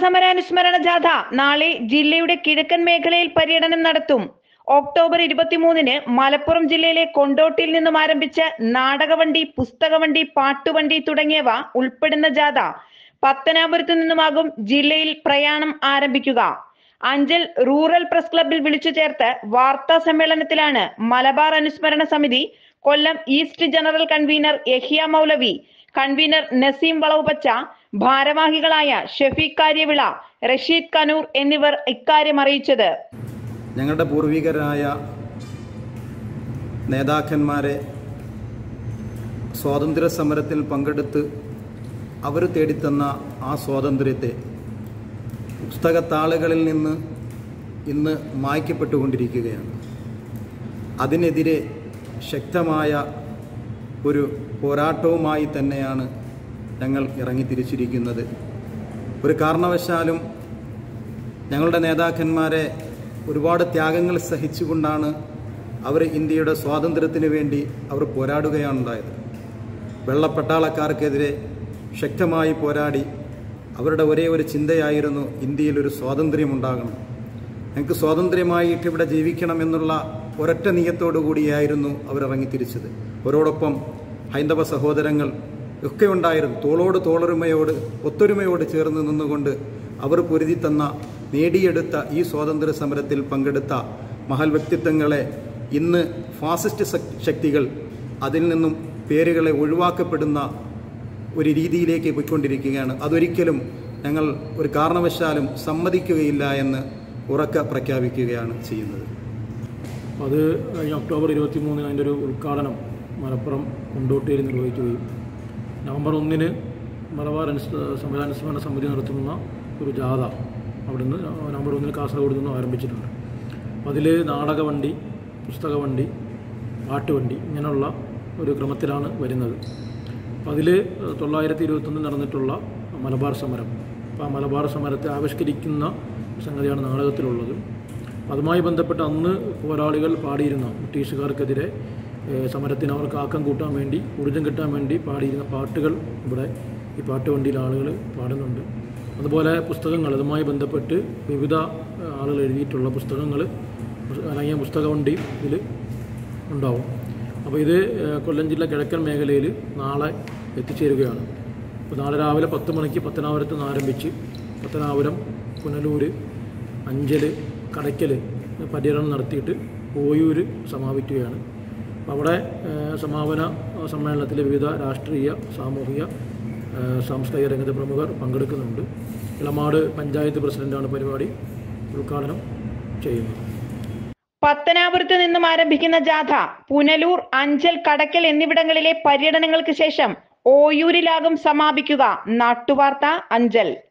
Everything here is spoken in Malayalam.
സമരാനുസ്മരണ ജാഥ നാളെ ജില്ലയുടെ കിഴക്കൻ മേഖലയിൽ പര്യടനം നടത്തും ഒക്ടോബർ ഇരുപത്തിമൂന്നിന് മലപ്പുറം ജില്ലയിലെ കൊണ്ടോട്ടിയിൽ നിന്നും ആരംഭിച്ച നാടകവണ്ടി പുസ്തകവണ്ടി പാട്ടുവണ്ടി തുടങ്ങിയവ ഉൾപ്പെടുന്ന ജാഥ പത്തനാപുരത്തു നിന്നുമാകും ജില്ലയിൽ പ്രയാണം ആരംഭിക്കുക അഞ്ചൽ റൂറൽ പ്രസ് ക്ലബിൽ വിളിച്ചു ചേർത്ത് വാർത്താ സമ്മേളനത്തിലാണ് മലബാർ അനുസ്മരണ സമിതി Kollam East general convener Yahiya Moulavi convener Naseem Valavupacha ഭാരവാഹികളായ ഷഫീഖ് കാര്യവിള റഷീദ് കനൂർ എന്നിവർ ഇക്കാര്യം അറിയിച്ചത് ഞങ്ങളുടെ പൂർവികരായ നേതാക്കന്മാരെ സ്വാതന്ത്ര്യ സമരത്തിൽ പങ്കെടുത്ത് അവർ തേടിത്തന്ന ആ സ്വാതന്ത്ര്യത്തെ പുസ്തകത്താളുകളിൽ നിന്ന് ഇന്ന് മായ്ക്കപ്പെട്ടുകൊണ്ടിരിക്കുകയാണ് അതിനെതിരെ ശക്തമായ ഒരു പോരാട്ടവുമായി തന്നെയാണ് ഞങ്ങൾ ഇറങ്ങിത്തിരിച്ചിരിക്കുന്നത് ഒരു കാരണവശാലും ഞങ്ങളുടെ നേതാക്കന്മാരെ ഒരുപാട് ത്യാഗങ്ങൾ സഹിച്ചുകൊണ്ടാണ് അവർ ഇന്ത്യയുടെ സ്വാതന്ത്ര്യത്തിന് വേണ്ടി അവർ പോരാടുകയാണ് ഉണ്ടായത് വെള്ളപ്പട്ടാളക്കാർക്കെതിരെ ശക്തമായി പോരാടി അവരുടെ ഒരേ ഒരു ചിന്തയായിരുന്നു ഇന്ത്യയിൽ ഒരു സ്വാതന്ത്ര്യമുണ്ടാകണം ഞങ്ങൾക്ക് സ്വാതന്ത്ര്യമായിട്ട് ഇവിടെ ജീവിക്കണം എന്നുള്ള ഒരൊറ്റ നീയത്തോടു കൂടിയായിരുന്നു അവർ ഇറങ്ങിത്തിരിച്ചത് അവരോടൊപ്പം ഹൈന്ദവ സഹോദരങ്ങൾ ഒക്കെ ഉണ്ടായിരുന്നു തോളോട് തോളൊരുമയോട് ഒത്തൊരുമയോട് ചേർന്ന് നിന്നുകൊണ്ട് അവർ പൊരുതി തന്ന നേടിയെടുത്ത ഈ സ്വാതന്ത്ര്യ സമരത്തിൽ പങ്കെടുത്ത മഹൽ വ്യക്തിത്വങ്ങളെ ഇന്ന് ഫാസിസ്റ്റ് ശക്- ശക്തികൾ അതിൽ നിന്നും പേരുകളെ ഒഴിവാക്കപ്പെടുന്ന ഒരു രീതിയിലേക്ക് പോയിക്കൊണ്ടിരിക്കുകയാണ് അതൊരിക്കലും ഞങ്ങൾ ഒരു കാരണവശാലും സമ്മതിക്കുകയില്ല എന്ന് ഉറക്ക പ്രഖ്യാപിക്കുകയാണ് ചെയ്യുന്നത് അത് കഴിഞ്ഞ ഒക്ടോബർ ഇരുപത്തി മൂന്നിന് അതിൻ്റെ ഒരു ഉദ്ഘാടനം മലപ്പുറം കൊണ്ടോട്ടിയിൽ നിർവഹിക്കുകയും നവംബർ ഒന്നിന് മലബാർ അനുസ് സമരാനുസ്മരണ സമിതി നടത്തുന്ന ഒരു ജാഥ അവിടുന്ന് നവംബർ ഒന്നിന് കാസർഗോഡ് നിന്നും ആരംഭിച്ചിട്ടുണ്ട് അപ്പോൾ അതിൽ നാടകവണ്ടി പുസ്തകവണ്ടി പാട്ടുവണ്ടി ഇങ്ങനെയുള്ള ഒരു ക്രമത്തിലാണ് വരുന്നത് അപ്പോൾ അതിൽ തൊള്ളായിരത്തി ഇരുപത്തൊന്നിൽ നടന്നിട്ടുള്ള മലബാർ സമരം അപ്പോൾ ആ മലബാർ സമരത്തെ ആവിഷ്കരിക്കുന്ന സംഗതിയാണ് നാടകത്തിലുള്ളത് അതുമായി ബന്ധപ്പെട്ട് അന്ന് പോരാളികൾ പാടിയിരുന്ന ബ്രിട്ടീഷുകാർക്കെതിരെ ഏഹ്, സമരത്തിന് അവർക്ക് ആക്കം കൂട്ടാൻ വേണ്ടി ഊർജം കിട്ടാൻ വേണ്ടി പാടിയിരുന്ന പാട്ടുകൾ ഇവിടെ ഈ പാട്ടുവണ്ടിയിൽ ആളുകൾ പാടുന്നുണ്ട് അതുപോലെ പുസ്തകങ്ങൾ അതുമായി ബന്ധപ്പെട്ട് വിവിധ ഏഹ്, ആളുകൾ എഴുതിയിട്ടുള്ള പുസ്തകങ്ങൾ അല്ലെങ്കിൽ പുസ്തകവണ്ടി ഇതിൽ ഉണ്ടാവും അപ്പോൾ ഇത് ഏഹ്, കൊല്ലം ജില്ല കിഴക്കൻ മേഖലയിൽ നാളെ എത്തിച്ചേരുകയാണ് അപ്പോൾ നാളെ രാവിലെ പത്ത് മണിക്ക് പത്തനാപുരത്ത് നിന്ന് ആരംഭിച്ച് പത്തനാപുരം പുനലൂർ അഞ്ചൽ കടയ്ക്കൽ പര്യടനം നടത്തിയിട്ട് ഓയൂർ സമാപിക്കുകയാണ് അപ്പോൾ അവിടെ ഏഹ്, സമാപന സമ്മേളനത്തിൽ വിവിധ രാഷ്ട്രീയ സാമൂഹിക ഏഹ്, സാംസ്കാരിക രംഗത്തെ പ്രമുഖർ പങ്കെടുക്കുന്നുണ്ട് ഇളമാട് പഞ്ചായത്ത് പ്രസിഡന്റാണ് പരിപാടി ഉദ്ഘാടനം ചെയ്യുന്നത് പത്തനാപുരത്ത് നിന്നും ആരംഭിക്കുന്ന ജാഥ പുനലൂർ അഞ്ചൽ കടക്കൽ എന്നിവിടങ്ങളിലെ പര്യടനങ്ങൾക്ക് ശേഷം ഓയൂരിലാകും സമാപിക്കുക നാട്ടുവാർത്ത അഞ്ചൽ